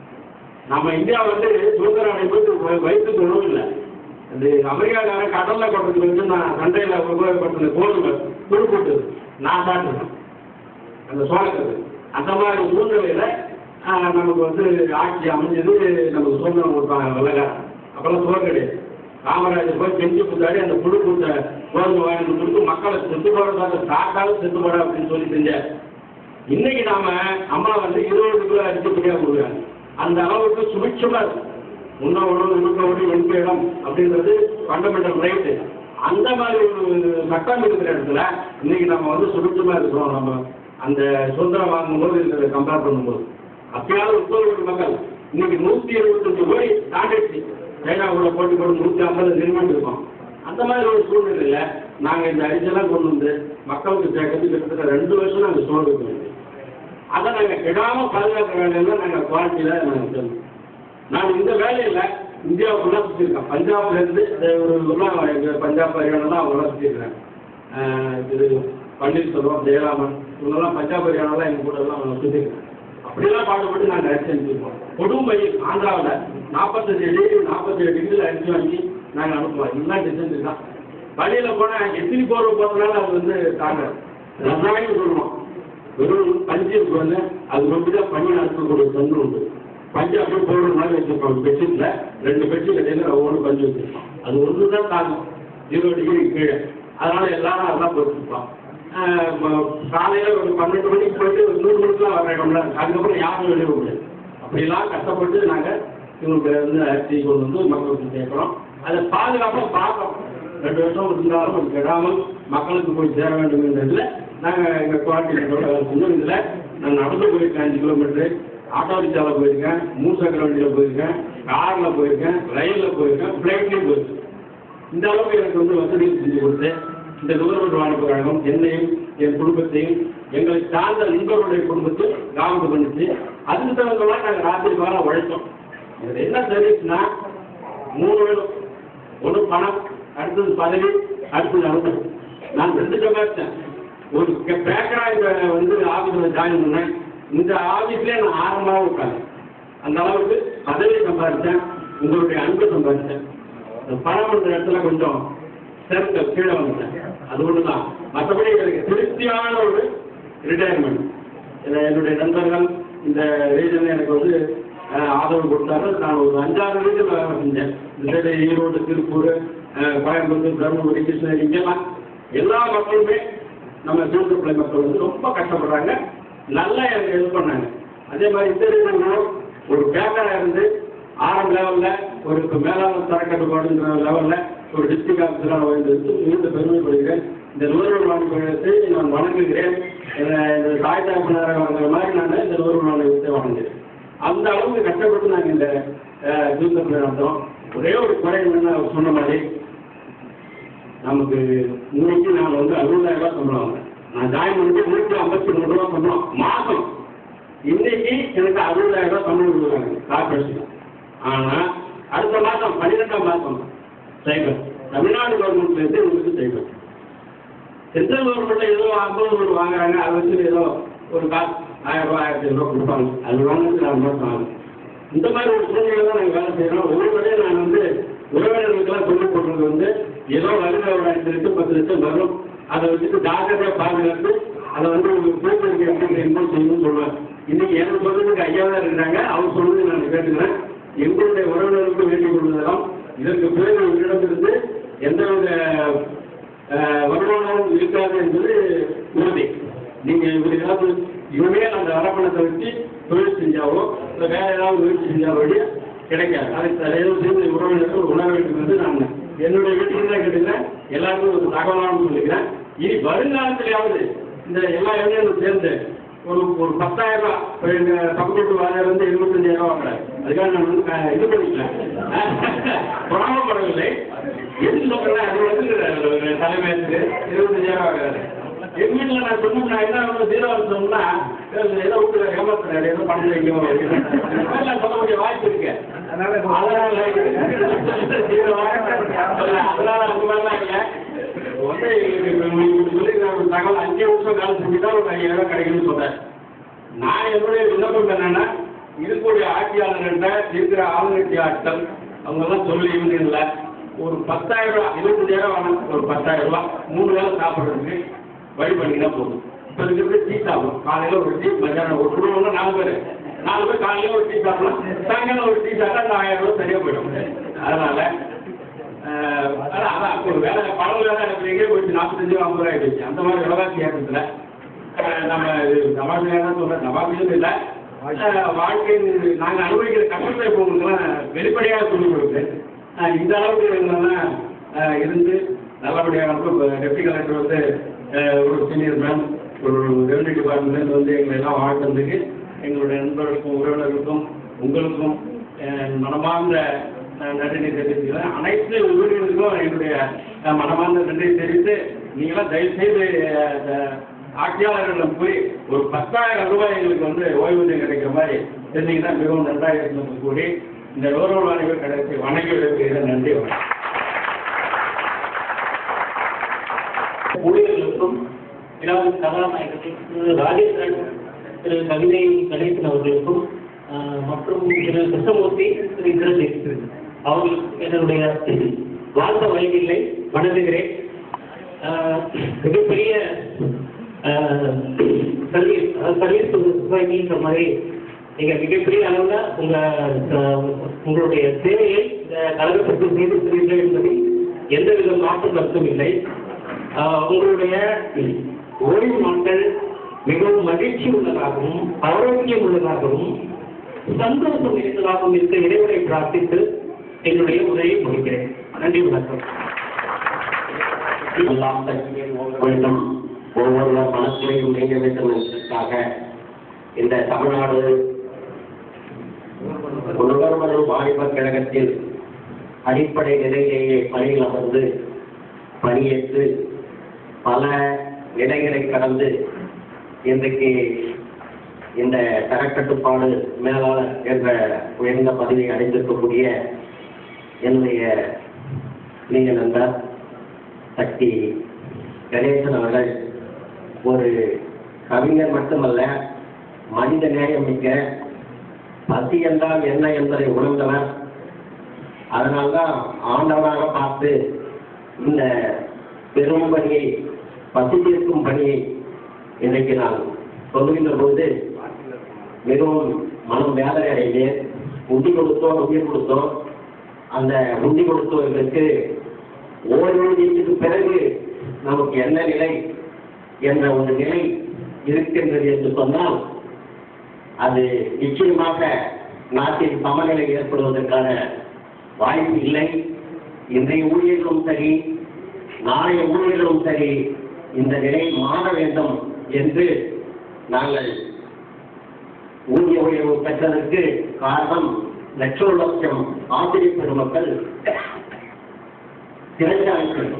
நம்ம இந்தியா வந்து சுதந்திரம் அடைப்பது வயிற்றுக்கு உணவு இல்லை இந்த அமெரிக்காக்காரன் கடல்ல கொட்டதுக்கு வந்து நான் சண்டையில் உபயோகப்படுத்தின கோதுமை புழு போட்டு நான் சாப்பிட்டேன் அந்த சோழக்கது அந்த மாதிரி சூழ்நிலையில ஆஹ், நமக்கு வந்து ஆட்சி அமைஞ்சது நமக்கு சுதந்திரம் கொடுப்பாங்க வெள்ளக்காரன் அப்பெல்லாம் சோறு கிடையாது காமராஜர் போய் செஞ்சு கொடுத்தாடி அந்த புழு கொடுத்த கோதுமை வாங்கி கொடுத்து மக்களை செத்து போடுறதாக சாக்காலும் செத்து போட அப்படின்னு சொல்லி செஞ்சார் இன்னைக்கு நாம அம்மா வந்து இருபது கிலோ அரிசி ஃப்ரீயா கொடுக்குறாங்க அந்த அளவுக்கு சுபிட்சமா இருக்கு உண்ண உணவு உடுக்க உணவு வெண்ப இடம் அப்படின்றது ஃபண்டமெண்டல் ரைட்டு அந்த மாதிரி ஒரு சட்டம் இருக்கிற இடத்துல இன்னைக்கு நம்ம வந்து சுபிட்சமா இருக்கிறோம் நம்ம அந்த சுதந்திரம் வாங்கும்போது இருக்கிறத கம்பேர் பண்ணும்போது அப்பயாவது முப்பது கோடி மக்கள் இன்னைக்கு நூத்தி எழுபத்தஞ்சு கோடி தாண்டிடுச்சு சைனா கூட போட்டி போட்டு நூத்தி ஐம்பது நிர்மாணம் இருக்கோம் அந்த மாதிரி ஒரு சூழ்நிலையில நாங்க இந்த அரிசியெல்லாம் கொண்டு வந்து மக்களுக்கு சேர்க்கறது கிட்டத்தட்ட ரெண்டு வருஷம் நாங்க சோறு வைக்க அதை நாங்கள் கெடாம பாதுகாக்க வேண்டியதுல நாங்கள் குவாலிட்டியில் நாங்கள் சொல்லணும் நான் இந்த வேலையில் இந்தியா ஃபுல்லாக சுற்றிருக்கேன் பஞ்சாப்ல இருந்து இந்த ஒரு ஊர்லாம் எங்க பஞ்சாப் ஹரியானாலாம் அவங்களாம் சுற்றிருக்கிறேன் இது பன்னீர்செல்வம் ஜெயராமன் இவங்கெல்லாம் பஞ்சாப் ஹரியானாலாம் எங்க கூட எல்லாம் சுற்றிருக்கிறேன் அப்படிலாம் பாடுபட்டு நாங்கள் அரிசி அனுப்பியிருக்கோம் கொடுமை ஆந்திராவில் நாற்பத்தஞ்சு டிகிரி நாற்பத்தேழு டிகிரியில் அரிசி வாங்கி நாங்கள் அனுப்புவோம் இதெல்லாம் டிசைன் தான் வழியில் போனால் எத்தனை போர்வை போகிறதுனால அது வந்து தாங்க ரசாயனம் சொல்லுவோம் வெறும் பஞ்சு இருக்கு வந்து அது ரொம்ப தான் பண்ணி அனுப்பக்கூடிய தண்ணு உண்டு பஞ்சு அப்படியே போடுற மாதிரி வச்சிருப்பாங்க பெட்ஷீட்ல ரெண்டு பெட்ஷீட் இடையில ஒவ்வொரு பஞ்சு வச்சிருப்பான் அது ஒன்று தான் தாங்கும் ஜீரோ டிகிரி கீழே அதனால எல்லாரும் அதெல்லாம் போட்டுருப்பான் காலையில ஒரு பன்னெண்டு மணிக்கு போயிட்டு ஒரு நூறு மணிக்கெல்லாம் வர இடம்ல அதுக்கப்புறம் யாரும் வெளியே போக முடியாது அப்படிலாம் கஷ்டப்பட்டு நாங்கள் இவங்களுக்கு வந்து அரிசி கொண்டு வந்து மக்களுக்கு சேர்க்குறோம் அதை பாதுகாப்பாக பார்க்கறோம் ரெண்டு வருஷம் இருந்தாலும் அது கெடாமல் மக்களுக்கு போய் சேர வேண்டும் என்றதில் நாங்கள் எங்கள் குவாலிட்டியோட செஞ்சோம் இதில் நான் நடந்து போயிருக்கேன் அஞ்சு கிலோமீட்டரு ஆட்டோ ரிக்ஷாவில் போயிருக்கேன் மூணு சக்கர வண்டியில் போயிருக்கேன் காரில் போயிருக்கேன் ரயிலில் போயிருக்கேன் ஃப்ளைட்லேயும் போயிருக்கேன் இந்த அளவுக்கு எனக்கு வந்து வசதி செஞ்சு கொடுத்து இந்த நுகர்வோர் வாணிப கழகம் என்னையும் என் குடும்பத்தையும் எங்களை சார்ந்த நண்பர்களுடைய குடும்பத்தையும் கவனம் பண்ணிச்சு அதுக்கு தகுந்த மாதிரி நாங்கள் ராத்திரி காலம் உழைச்சோம் இது என்ன சர்வீஸ்னா மூணு வேணும் ஒன்று பணம் அடுத்தது பதவி அடுத்தது அனுபவம் நான் ரெண்டு சம்பாதிச்சேன் ஒரு பேக்கரா இந்த வந்து ஆஃபீஸில் ஜாயின் பண்ணேன் இந்த ஆஃபீஸ்லேயே நான் ஆரம்பமாக உட்காந்து அந்த அளவுக்கு பதவி சம்பாதிச்சேன் உங்களுடைய அன்பு சம்பாதிச்சேன் இந்த பணம் என்ற இடத்துல கொஞ்சம் சேர்க்க கீழே வந்துட்டேன் அது ஒன்று தான் மற்றபடி எனக்கு திருப்தியான ஒரு ரிட்டையர்மெண்ட் இதை என்னுடைய நண்பர்கள் இந்த ரீஜனில் எனக்கு வந்து அஹ், ஆதரவு கொடுத்தாரு நான் ஒரு அஞ்சாறு ரீஜன் வேலை செஞ்சேன் இந்த சைடு ஈரோடு திருப்பூர் அஹ், கோயம்புத்தூர் தருமபுரி கிருஷ்ணகிரி இங்கெல்லாம் எல்லா மக்களுமே நம்ம சூழ்நிலை மக்கள் வந்து ரொம்ப கஷ்டப்படுறாங்க நல்லா எனக்கு இது பண்ணாங்க அதே மாதிரி இந்த ரீஜன்களும் ஒரு பேக்கராக இருந்து ஆரம்ப லெவலில் ஒரு இப்போ மேலாளர் தரக்கட்டுப்பாடுங்கிற லெவலில் ஒரு டிஸ்ட்ரிக்ட் ஆஃபீஸராக வாழ்ந்தது மிகுந்த பெருமைப்படுகிறேன் இந்த நுகர்வோர் வாணிபத்தை நான் வணங்குகிறேன் இந்த- இந்த தாய் தகப்பனாரை வணங்குற மாதிரி நான் இந்த நுகர்வோர் வாணிபத்தை வணங்குகிறேன் அந்த அளவுக்கு கஷ்டப்பட்டு நாங்கள் இந்த ஜூசப் நடந்தோம் ஒரே ஒரு குறை என்னன்னா அவர் சொன்ன மாதிரி நமக்கு இன்னைக்கு நான் வந்து அறுபதாயிரம் ரூபாய் சம்பளம் வாங்குறேன் நான் ஜாயின் பண்ணிட்டு நூற்றி ஐம்பத்தி மூணு ரூபா சம்பளம் மாதம் இன்னைக்கு எனக்கு அறுபதாயிரம் ரூபாய் சம்பளம் கொடுக்குறாங்க கார்பரேஷன் ஆனா அடுத்த மாசம் பன்னிரெண்டாம் மாசம் சைபர் தமிழ்நாடு கவர்மெண்ட்ல இருந்து உங்களுக்கு சைபர் சென்ட்ரல் கவர்மெண்ட்ல ஏதோ ஐம்பது ரூபா வாங்குறாங்க அதை வச்சு ஏதோ ஒரு காசு ஆயிரம் ரூபாய் ஆயிரத்தி ரூபாய் கொடுப்பாங்க அது வாங்கிட்டு நான் மாசம் ஆகும் இந்த மாதிரி ஒரு சூழ்நிலை தான் நாங்கள் வேலை செய்யறோம் ஒவ்வொரு முறையும் நான் வந்து உறவினர்களுக்கெல்லாம் சொல்லி போடுறது வந்து ஏதோ வருகிற ஒரு அஞ்சு லட்சம் பத்து லட்சம் வரும் அதை வச்சுட்டு டாக்டரை பாதுகாத்து அதை வந்து உங்களுக்கு போக்குவரத்து எப்படி இன்வெஸ்ட் செய்யணும்னு சொல்லுவேன் இன்னைக்கு எனக்கு சொல்றதுக்கு ஐயா தான் இருக்கிறாங்க அவர் சொல்றது நான் கேட்டுக்கிறேன் எங்களுடைய உறவினருக்கு வேண்டிக் கொள்வதெல்லாம் இதற்கு பிறகு உங்களிடமிருந்து எந்தவித அஹ், வருமானமும் இருக்காது என்பது உறுதி நீங்க இப்படி ஏதாவது இனிமேல் அந்த வரப்பணத்தை வச்சு தொழில் செஞ்சாவோ இல்லை வேற ஏதாவது முயற்சி செஞ்சாவோ வழி கிடைக்காது அதை தயவு செய்து உறவினர்கள் உணர வேண்டும் என்று நான் என்னுடைய வீட்டில் தான் கேட்டுக்கிறேன் எல்லாருக்கும் ஒரு தகவலாக சொல்லிக்கிறேன் இனி வருங்காலத்திலேயாவது இந்த எல்லா இளைஞர்களும் சேர்ந்து ஒரு ஒரு பத்தாயிரம் ரூபாய் இப்போ எங்க பக்கத்து வாரியார் வந்து இருபத்தஞ்சாயிரம் ரூபாய் வாங்குறாரு அதுக்காக நான் வந்து க- இது பண்ணிக்கல பொறாமப்படவில்லை எதுக்கு சொல்றேன் அது வந்து ஒரு தலைமையத்துக்கு இருபத்தஞ்சாயிரம் வாங்குறாரு எங்க வீட்டுல நான் சொன்னோம் நான் என்ன வந்து ஜீரோ சொன்னா ஏதோ வீட்டுல ஏமாத்துறாரு ஏதோ பணம் வைக்கணும் நான் சொல்லக்கூடிய வாய்ப்பு இருக்கு அதனால ஜீரோ அதனால அந்த மாதிரிலாம் இல்லை வந்து உங்களுக்கு சொல்லி நான் ஒரு தகவல் அஞ்சு வருஷம் காலம் செஞ்சு தான் ஒரு ஐயாயிரம் ரூபாய் கிடைக்கும்னு சொல்றேன் நான் என்னுடைய விண்ணப்பம் என்னன்னா இருக்கக்கூடிய ஆட்சியாளர்கள்ட்ட இருக்கிற ஆளுங்கட்சி ஆட்கள் அவங்க எல்லாம் சொல்லி இவங்க இல்லை ஒரு பத்தாயிரம் ரூபாய் இருபத்தஞ்சாயிரம் வேணும் ஒரு பத்தாயிரம் ரூபாய் மூணு வேளை சாப்பிட்றதுக்கு வழி பண்ணிங்கன்னா போதும் இப்போ இருக்கிறது டீ சாப்பிடும் காலையில் ஒரு டீ மத்தியானம் ஒரு குடும்பம்னா நாலு பேர் நாலு பேர் காலையில் ஒரு டீ சாப்பிடலாம் சாயங்காலம் ஒரு டீ சாப்பிட்டா அந்த ஆயிரம் ரூபாய் சரியாக போயிடும் அதனால ஆஹ் அதான் அதான் அப்போ ஒரு வேலை பழம் வேலை எனக்கு எங்கேயோ போயிடுச்சு நாற்பத்தஞ்சு ஐம்பது ரூபாய் ஆயிடுச்சு அந்த மாதிரி விலைவாசி ஏற்றத்தில் நம்ம தபாசியாக தான் சொல்கிறேன் தபாசியும் இல்லை ஆஹ் வாழ்க்கையின் நாங்கள் அனுபவிக்கிற கஷ்டத்தை இப்போ உங்களுக்குலாம் வெளிப்படையாக சொல்லிக் கொடுக்குறேன் ஆஹ் இந்த அளவுக்கு எங்களெல்லாம் ஆஹ் இருந்து நல்லபடியாக வந்து இப்போ டெப்டி கலெக்டர் வந்து ஆஹ் ஒரு சீனியர் மேம் ஒரு ரெவன்யூ டிபார்ட்மெண்ட்லேருந்து வந்து எங்களை எல்லாம் வாழ்த்துறதுக்கு எங்களுடைய நண்பர்களுக்கும் உறவினர்களுக்கும் உங்களுக்கும் ஆஹ் மனமார்ந்த நான் நன்றியை தெரிவித்துக்கிறேன் அனைத்து ஊழியர்களுக்கும் என்னுடைய அஹ், மனமார்ந்த நன்றியை தெரிவித்து நீங்களாம் தயவுசெய்து அஹ், இந்த ஆட்சியாளர்களிடம் போய் ஒரு பத்தாயிரம் ரூபாய் எங்களுக்கு வந்து ஓய்வூதியம் கிடைக்கிற மாதிரி செஞ்சீங்கன்னா மிகவும் நன்றாக இருக்கும் கூடி இந்த கௌரவ அனைவர் கிடைச்சி வணங்கி விடுகிறேன் நன்றி வணக்கம் ஊழியர்களுக்கும் விழாவின் கதாநாயகர்கள் திரு ராஜேந்திரன் திரு கவிதை கணேசன் அவர்களுக்கும் ஆஹ், மற்றும் திரு கிருஷ்ணமூர்த்தி திரு இந்திரஜித் அவர்களுக்கு என்னுடைய வாழ்த்த வழியில்லை வணங்குகிறேன் ஆஹ், மிகப்பெரிய சர்வீஸ் சர்வீஸ் சொசைட்டின்ற மாதிரி நீங்க மிகப்பெரிய அளவில் உங்க ஆஹ், உங்களுடைய சேவையை இந்த கழகத்திற்கு செய்திருக்கிறீர்கள் என்பதில் எந்தவித மாற்று கருத்தும் இல்லை ஆஹ் உங்களுடைய ஓய்வு நாட்கள் மிகவும் மகிழ்ச்சி உள்ளதாகவும் ஆரோக்கியம் உள்ளதாகவும் சந்தோஷம் இருந்ததாகவும் இருக்க இறைவனை பிரார்த்தித்து என்னுடைய உரையை முடிக்கிறேன் நன்றி வணக்கம் எல்லாம் தங்கிய வேண்டும் ஒவ்வொருவர் மனத்திலையும் நீங்க வேண்டும் என்பதற்காக இந்த தமிழ்நாடு உணர்வரு வாலிபர் கழகத்தில் அடிப்படை நிலையிலேயே பணியில் அமர்ந்து பணியேற்று பல நிலைகளை கடந்து இன்றைக்கு இந்த தரக்கட்டுப்பாடு மேலாளர் என்ற உயர்ந்த பதவியை அடைந்திருக்கக்கூடிய என்னுடைய நீங்க நண்பர் சக்தி கணேசன் அவர்கள் ஒரு கவிஞர் மட்டுமல்ல மனித நேயம் மிக்க பசி என்றால் என்ன என்பதை உணர்ந்தவர் அதனால்தான் ஆண்டவராக பார்த்து இந்த பெரும் பணியை பசி தீர்க்கும் பணியை இன்றைக்கு நான் சொல்லுகின்ற போது மிகவும் மனம் வேதனை அடைந்தேன் உண்டி கொடுத்தோம் உயிர் கொடுத்தோம் அந்த உண்டி கொடுத்தவர்களுக்கு ஓய்வூதியத்துக்கு பிறகு நமக்கு என்ன நிலை என்ற ஒரு நிலை இருக்கின்றது என்று சொன்னால் அது நிச்சயமாக நாட்டில் சமநிலை ஏற்படுவதற்கான வாய்ப்பு இல்லை இன்றைய ஊழியர்களும் சரி நாளைய ஊழியர்களும் சரி இந்த நிலை மாற வேண்டும் என்று நாங்கள் ஊதிய உயர்வு பெற்றதற்கு காரணம் லட்சோ லட்சம் ஆசிரியர் பெருமக்கள் சிறைச்சாலைகள்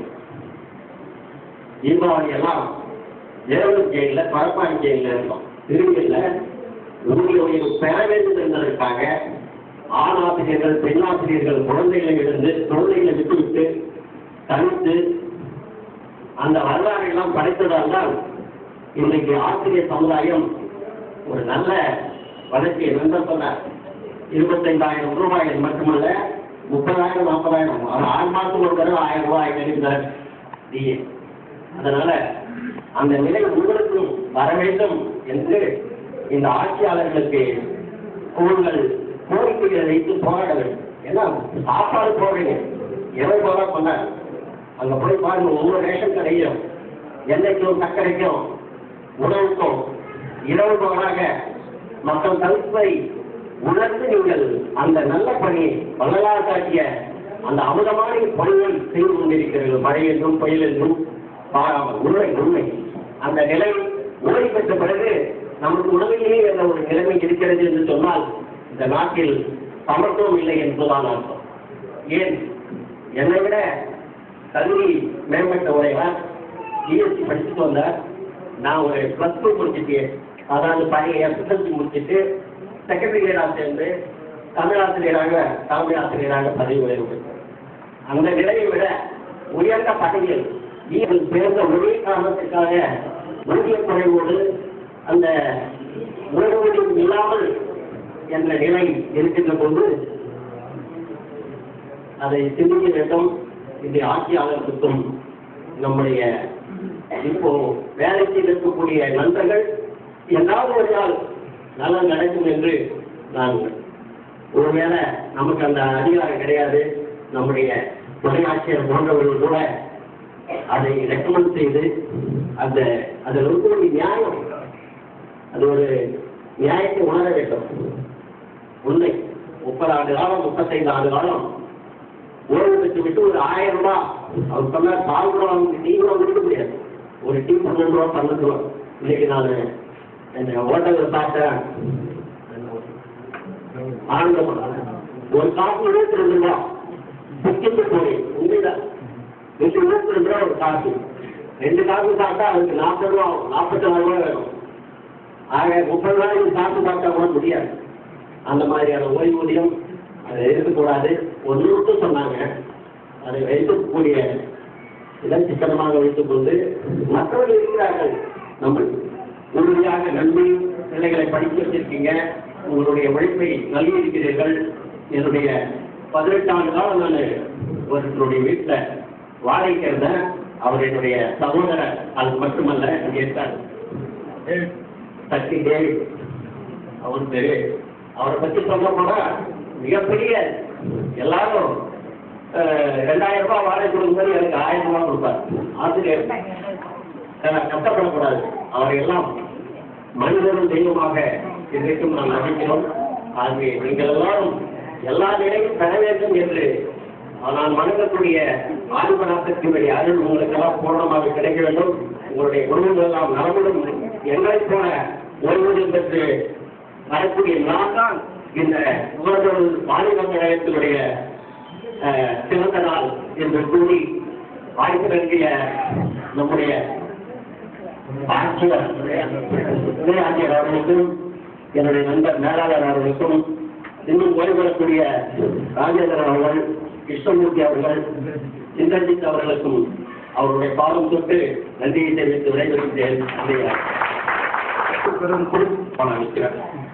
தீபாவளி எல்லாம் ஏவல் ஜெயில பரப்பாணி ஜெயில இருந்தோம் திருவிழியில் ஊதிய உயர்வு பெற வேண்டும் என்பதற்காக ஆண் ஆசிரியர்கள் பெண் ஆசிரியர்கள் குழந்தைகளை இருந்து குழந்தைகளை விட்டுவிட்டு தனித்து அந்த வரலாறு எல்லாம் படைத்ததால் தான் இன்றைக்கு ஆசிரியர் சமுதாயம் ஒரு நல்ல வளர்ச்சியை நண்பர் சொன்னார் இருபத்தைந்தாயிரம் ரூபாய் மட்டுமல்ல முப்பதாயிரம் நாற்பதாயிரம் ஒரு ஆறு மாதத்துக்கு ஒரு தடவை ஆயிரம் ரூபாய் கிடைக்கிறார் டிஏ அதனால அந்த நிலை உங்களுக்கும் வர வேண்டும் என்று இந்த ஆட்சியாளர்களுக்கு உங்கள் கோரிக்கைகளை வைத்து போராட வேண்டும் ஏன்னா சாப்பாடு போடுறீங்க எவ்வளவு போரா பண்ணார் அங்க போய் பாருங்க ஒவ்வொரு ரேஷன் கடையும் எண்ணெய்க்கும் சர்க்கரைக்கும் உணவுக்கும் இரவு பகலாக மக்கள் தவிர்ப்பை உணர்ந்து நீங்கள் அந்த நல்ல பணியை வள்ளலார் காட்டிய அந்த அமுதமான பணியை செய்து கொண்டிருக்கிறீர்கள் மழை என்றும் புயல் என்றும் பாராமல் உண்மை உண்மை அந்த நிலை ஓய்வு பெற்ற பிறகு நமக்கு உணவிலேயே என்ற ஒரு நிலைமை இருக்கிறது என்று சொன்னால் இந்த நாட்டில் சமத்துவம் இல்லை என்பதுதான் அர்த்தம் ஏன் என்னை விட கல்வி மேம்பட்ட உரையார் பிஎஸ்சி படிச்சுட்டு வந்தார் நான் ஒரு ப்ளஸ் டூ முடிச்சுட்டு அதாவது பழைய எஸ்எஸ்எல்சி முடிச்சுட்டு செகண்டரி இயராக சேர்ந்து தமிழ் ஆசிரியராக தமிழ் ஆசிரியராக பதவி உயர்வு பெற்றேன். அந்த நிலையை விட உயர்ந்த பதவியில் நீங்கள் சேர்ந்த ஒரே காரணத்திற்காக ஊதிய குறைவோடு அந்த ஓய்வூதியம் இல்லாமல் என்ற நிலை இருக்கின்ற போது அதை சிந்திக்க வேண்டும் இந்த ஆட்சியாளர்களுக்கும் நம்முடைய இப்போ வேலைக்கு இருக்கக்கூடிய நண்பர்கள் ஏதாவது ஒரு நாள் நல்லது நடக்கும் என்று நான் ஒருவேளை நமக்கு அந்த அதிகாரம் கிடையாது நம்முடைய துணை ஆட்சியர் போன்றவர்கள் கூட அதை ரெக்கமெண்ட் செய்து அந்த அதில் இருக்கக்கூடிய நியாயம் அது ஒரு நியாயத்தை உணர வேண்டும் உண்மை முப்பது ஆண்டு காலம் முப்பத்தைந்து ஆண்டு காலம் ஓய்வு பெற்று விட்டு ஒரு ஆயிரம் ரூபாய் அவர் சொன்னார் பால் கூட வாங்கி டீ கூட கொடுக்க முடியாது ஒரு டீ பன்னெண்டு ரூபா பன்னெண்டு ரூபா இன்னைக்கு நான் இந்த ஹோட்டலில் பார்த்தேன் ஆனந்தம் ஒரு காசு இருபத்தி ரெண்டு ரூபா பிஸ்கெட்டு போய் உண்மைதான் நூற்றி இருபத்தி ரெண்டு ரூபா ஒரு காசு ரெண்டு காசு சாப்பிட்டா அதுக்கு நாற்பது ரூபா ஆகும் நாற்பத்தாறு ரூபா வேணும் ஆக முப்பது ரூபாய்க்கு சாப்பிட்டு பார்த்தா கூட முடியாது அந்த மாதிரியான ஓய்வூதியம் அதை இருக்கக்கூடாது ஒரு நிறுத்தம் சொன்னாங்க அதை வைக்கக்கூடிய இதை சிக்கனமாக வைத்துக் கொண்டு மற்றவர்கள் இருக்கிறார்கள் நம்ம உறுதியாக நன்மை பிள்ளைகளை படிக்க வச்சிருக்கீங்க உங்களுடைய உழைப்பை நல்கி இருக்கிறீர்கள் என்னுடைய பதினெட்டு ஆண்டு காலம் நான் ஒருத்தருடைய வீட்டில் வாடகைக்கு இருந்தேன் அவர் என்னுடைய சகோதரர் அது மட்டுமல்ல இங்கே இருக்கார் சக்தி டேவிட் அவர் பேரு அவரை பத்தி சொல்ல போனா மிகப்பெரிய எல்லாரும் அஹ், ரெண்டாயிரம் ரூபாய் வாடகை கொடுக்கும்போது எனக்கு ஆயிரம் ரூபாய் கொடுப்பார் ஆசிரியர் அஹ், கஷ்டப்படக்கூடாது அவரை எல்லாம் மனிதரும் தெய்வமாக இன்றைக்கும் நாம் நம்பிக்கிறோம் ஆகவே நீங்கள் எல்லாரும் எல்லா நிலையும் பெற வேண்டும் என்று நான் வணங்கக்கூடிய ஆதிபராசத்தினுடைய அருள் உங்களுக்கெல்லாம் பூர்ணமாக கிடைக்க வேண்டும் உங்களுடைய குடும்பங்கள் எல்லாம் நலமுடன் எங்களைப் போல ஓய்வூதியம் பெற்று வரக்கூடிய நான் தான் இந்த உங்கள் வாலிப கழகத்தினுடைய அஹ், சிறந்த நாள் என்று கூறி வாய்ப்பு நல்கிய நம்முடைய ஆட்சியர் துணை ஆட்சியர் அவர்களுக்கும் என்னுடைய நண்பர் மேலாளர் அவர்களுக்கும் இன்னும் ஓய்வு பெறக்கூடிய ராஜேந்திரன் அவர்கள் கிருஷ்ணமூர்த்தி அவர்கள் இந்திரஜித் அவர்களுக்கும் அவருடைய பாதம் தொட்டு நன்றியை தெரிவித்து விடைபெறுகிறேன் நன்றி பெரும் குறிப்பாக நான் நிற்கிறேன்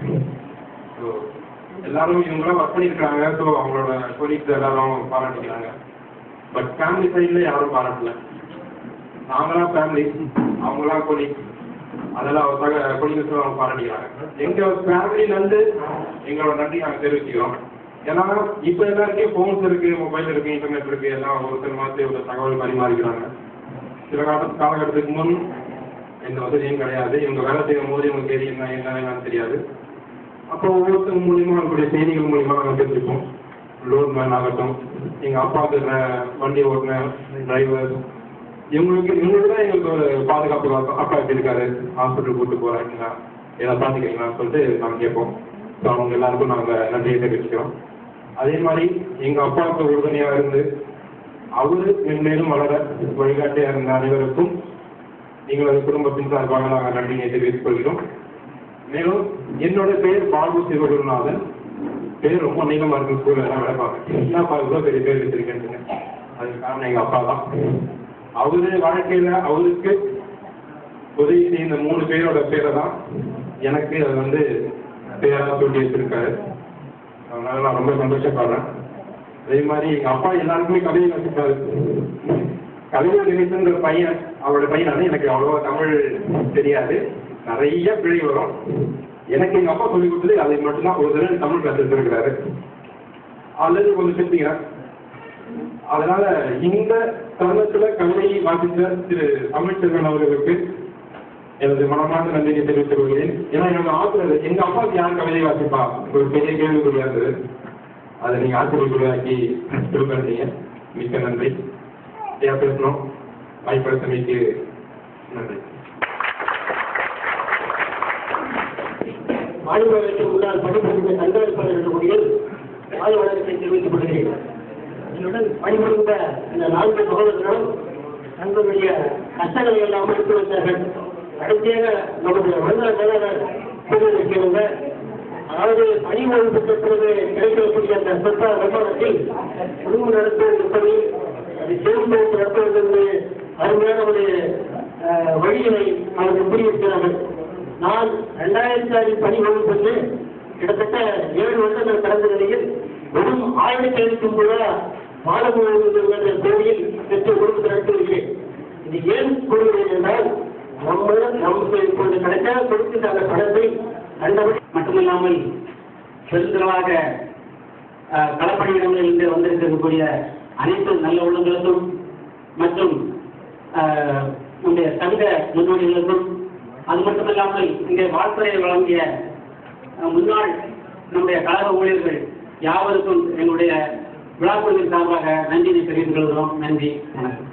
ஸோ எல்லாரும் இவங்களாம் ஒர்க் பண்ணியிருக்காங்க ஸோ அவங்களோட கொலீக்ஸ் எல்லாரும் பாராட்டிக்கிறாங்க பட் ஃபேமிலி சைடில் யாரும் பாராட்டல நாங்களாம் ஃபேமிலி அவங்களாம் கொலீக்ஸ் அதெல்லாம் அவர் சக கொலீக்ஸ் அவங்க பாராட்டிக்கிறாங்க எங்கள் ஃபேமிலியிலேருந்து எங்களோட நன்றி நாங்கள் தெரிவிச்சுக்கிறோம் ஏன்னா இப்போ எல்லாருக்கும் ஃபோன்ஸ் இருக்கு மொபைல் இருக்கு இன்டர்நெட் இருக்கு எல்லாம் ஒருத்தர் மாதிரி ஒரு தகவல் பரிமாறிக்கிறாங்க சில கால காலகட்டத்துக்கு முன் எந்த வசதியும் கிடையாது இவங்க வேலை செய்யும் போது இவங்க தெரியும் என்ன என்ன என்னன்னு தெரியாது அப்போ ஒவ்வொருத்தர் மூலியமா இருக்கக்கூடிய செய்திகள் மூலியமா நாங்கள் தெரிஞ்சுப்போம் லோட் மேன் ஆகட்டும் எங்க அப்பாவுக்கு ர- வண்டி ஓட்டுன டிரைவர் இவங்களுக்கு இவங்களுக்கு தான் எங்களுக்கு ஒரு பாதுகாப்பு அப்பா- அப்பா எப்படி இருக்காரு ஹாஸ்பிட்டல் கூட்டு போறாங்களா ஏதாவது பார்த்துக்கிறீங்களான்னு சொல்லிட்டு நாங்கள் கேட்போம் ஸோ அவங்க எல்லாருக்கும் நாங்கள் நன்றியை தெரிவிச்சுக்கிறோம் அதே மாதிரி எங்க அப்பாவுக்கு உறுதுணையா இருந்து அவரு மென்மேலும் வளர வழிகாட்டியா இருந்த அனைவருக்கும் எங்களது குடும்பத்தின் சார்பாக நாங்கள் நன்றியை தெரிவித்துக் கொள்கிறோம் மேலும் என்னோட பெயர் பாபு சிவகுருநாதன் பேர் ரொம்ப நீளமா இருக்கு ஸ்கூல்ல எல்லாம் விளைப்பாங்க என்னப்பா இவ்வளோ பெரிய பேர் வச்சிருக்கேன்னு அதுக்கு காரணம் எங்க அப்பா தான் அவரு வாழ்க்கையில அவருக்கு உதவி செய்த மூணு பேரோட பேரை தான் எனக்கு அது வந்து பேரா சொல்லி வச்சிருக்காரு அதனால நான் ரொம்ப சந்தோஷப்படுறேன் அதே மாதிரி எங்க அப்பா எல்லாருக்குமே கவிதை வாசிப்பாரு கவிஞர் நினைச்சுங்கிற பையன் அவரோட பையன் வந்து எனக்கு அவ்வளவா தமிழ் தெரியாது நிறைய பிழை வரும் எனக்கு எங்க அப்பா சொல்லி கொடுத்தது அதை மட்டும்தான் ஒரு தடவை தமிழ் கிளாஸ் எடுத்திருக்கிறாரு அல்லது கொஞ்சம் செலுத்திக்கிறேன் அதனால இந்த தருணத்துல கவிதையை வாசித்த திரு தமிழ்ச்செல்வன் அவர்களுக்கு எனது மனமார்ந்த நன்றியை தெரிவித்துக் கொள்கிறேன் ஏன்னா என்னோட ஆசிரியர் எங்க அப்பாவுக்கு யார் கவிதை வாசிப்பா ஒரு பெரிய கேள்விக்குறியா இருந்தது அதை நீங்க ஆசிரியர்களாக்கி திருப்பீங்க மிக்க நன்றி ஏன் பேசணும் வாய்ப்பளித்தமைக்கு நன்றி மாநிலங்களுக்கு முன்னாள் பணிபுரிந்த கண்காணிப்பாளர் முடிவில் வாய் வழக்கத்தை தெரிவித்துக் கொள்கிறேன் என்னுடன் பணிபுரிந்த இந்த நான்கு சகோதரர்களும் தங்களுடைய கஷ்டங்களை எல்லாம் எடுத்து வந்தார்கள் கடைசியாக நம்முடைய மனித மேலாளர் கூறியிருக்கிறவங்க அதாவது பணி ஓய்வு பெற்ற பிறகு கிடைக்கக்கூடிய அந்த சொத்த வருமானத்தில் குடும்பம் நடத்துவது எப்படி அது சேர்ந்து நடத்துவது என்று அருமையான ஒரு அஹ், வழிகளை அவர்கள் கூறியிருக்கிறார்கள் நான் ரெண்டாயிரத்தி ஆறில் பணி ஓய்வு பெற்று கிட்டத்தட்ட ஏழு வருடங்கள் கடந்த நிலையில் வெறும் ஆயிரத்தி ஐநூறு ரூபாய் மாணவர்கள் என்ற கோரியில் பெற்று கொடுத்து நடத்தியிருக்கிறேன் இது ஏன் கூறுகிறேன் என்றால் நம்ம நமக்கு இப்பொழுது கிடைக்க கொடுக்கின்ற அந்த பணத்தை கண்டபடி மட்டுமில்லாமல் பெருந்திரளாக அஹ், களப்பணியிடங்களில் இருந்து வந்திருக்கக்கூடிய அனைத்து நல்ல உள்ளங்களுக்கும் மற்றும் அஹ், நம்முடைய சங்க முன்னோடிகளுக்கும் அது மட்டுமில்லாமல் இங்கே வாழ்த்துறையை வழங்கிய அஹ், முன்னாள் நம்முடைய கழக ஊழியர்கள் யாவருக்கும் எங்களுடைய விழாக்குழுவின் சார்பாக நன்றியை தெரிவித்துக் கொள்கிறோம் நன்றி வணக்கம்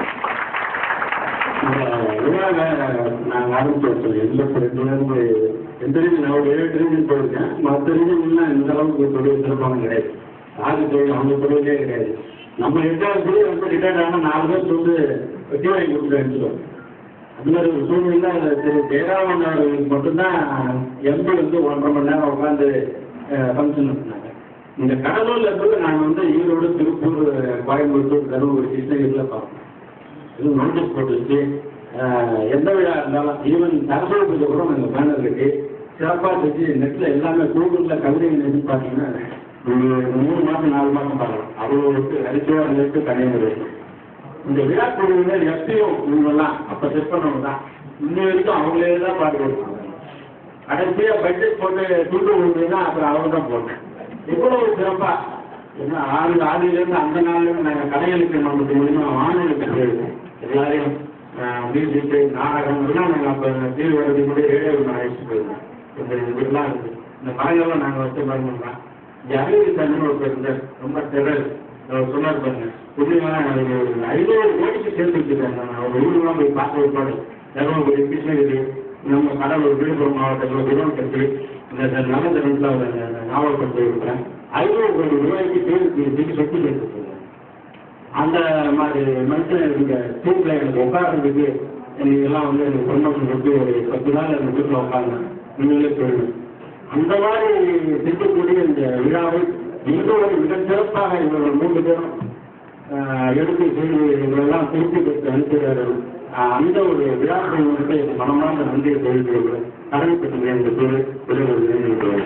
விழாவை நாங்கள் ஆரம்பிச்சு எந்த பிரச்சனையும் எந்த ரீதி நான் ஒரு ஏழு ரீதியில் போயிருக்கேன் மற்ற ரீதியெல்லாம் இந்த அளவுக்கு தொழில் சிறப்பான கிடையாது ஆறு தொழில் அவங்க தொழிலே கிடையாது நம்ம ரிட்டையர் கூட வந்து ரிட்டையர்ட் ஆனால் நாலு பேர் வந்து வெட்டி வாங்கி கொடுத்து அனுப்பிச்சிடுவோம் அந்த மாதிரி ஒரு சூழ்நிலை திரு ஜெயராமன் அவர்களுக்கு மட்டும்தான் எம்பி வந்து ஒன்றரை மணி நேரம் உட்காந்து ஃபங்க்ஷன் நடத்தினாங்க இந்த கடலூர்ல இருந்து நாங்கள் வந்து ஈரோடு திருப்பூர் கோயம்புத்தூர் தருமபுரி கிருஷ்ணகிரியில் பார்ப்போம் இது நோட்டீஸ் போட்டுச்சு அஹ், எந்த விழா இருந்தாலும் ஈவன் சரஸ்வதி பூஜை கூட எங்கள் பேனர் இருக்கு சிறப்பாக செஞ்சு நெட்டில் எல்லாமே கூகுளில் கவிதை நினைச்சு பார்த்தீங்கன்னா ஒரு மூணு மாதம் நாலு மாதம் பார்க்கலாம் அவ்வளோ இருக்கு அரிசியாக இருந்துட்டு தனியாக இருக்கு இந்த விழா குழுவினர் எப்பயும் இவங்கெல்லாம் அப்போ செட் பண்ணவங்க தான் இன்னி வரைக்கும் அவங்களே தான் பாட்டு கொடுப்பாங்க கடைசியாக பட்ஜெட் போட்டு துண்டு விடுறதுன்னா அப்புறம் அவங்க தான் போடணும் இவ்வளவு சிறப்பா ஏன்னா ஆறு ஆதியிலேருந்து அந்த நாள்லேருந்து நாங்கள் கலைகளுக்கு நமக்கு மூலியமா வானொலி கற்றுருக்கோம் எல்லாரையும் மியூசிக் நாடகம் எல்லாம் நாங்கள் அப்போ டிவி வரதுக்கு முன்னாடி ரேடியோவில் நான் அழைச்சிட்டு போயிருந்தோம் இந்த இதெல்லாம் இருக்கு இந்த மரங்கள்லாம் நாங்கள் வச்சு பண்ணோம்னா ஜனவரி தண்ணி ஒரு பேர் இருந்தார் ரொம்ப திரள் அவர் சொன்னார் பாருங்க புண்ணியமாக ஒரு ஐநூறு கோடிக்கு சேர்த்து வச்சுருக்காங்க நான் ஒரு ஊருலாம் போய் பார்க்க ஒரு பாடு தருமபுரி கிருஷ்ணகிரி நம்ம கடலூர் விழுப்புரம் மாவட்டத்தில் திருவண்ணாமலை இந்த நலந்தரத்தில் ஒரு நாவல் கொண்டு இருக்கிறேன் ஐநூறு கோடி ரூபாய்க்கு பேருக்கு திருப்பி சொத்து சேர்த்துருக்காங்க அந்த மாதிரி மனுஷன் இங்கே ஸ்ட்ரீட்ல எனக்கு உட்கார்றதுக்கு நீங்கள்லாம் வந்து எனக்கு ப்ரமோஷன் கொடுத்து ஒரு பத்து நாள் அந்த வீட்டில் உட்காந்து நீங்களே சொல்லணும் அந்த மாதிரி திட்டக்கூடிய இந்த விழாவை இன்னொரு மிக சிறப்பாக இவர்கள் மூன்று பேரும் ஆஹ், எடுத்து செய்து இவங்களெல்லாம் திருப்பி பெற்று அனுப்புகிறார்கள் ஆஹ், அந்த ஒரு விழா குழுவினருக்கு மனமார்ந்த நன்றியை தெரிவித்துக் கொள்கிறேன் கடமைப்பட்டு இந்த பேர் விளைவுகள்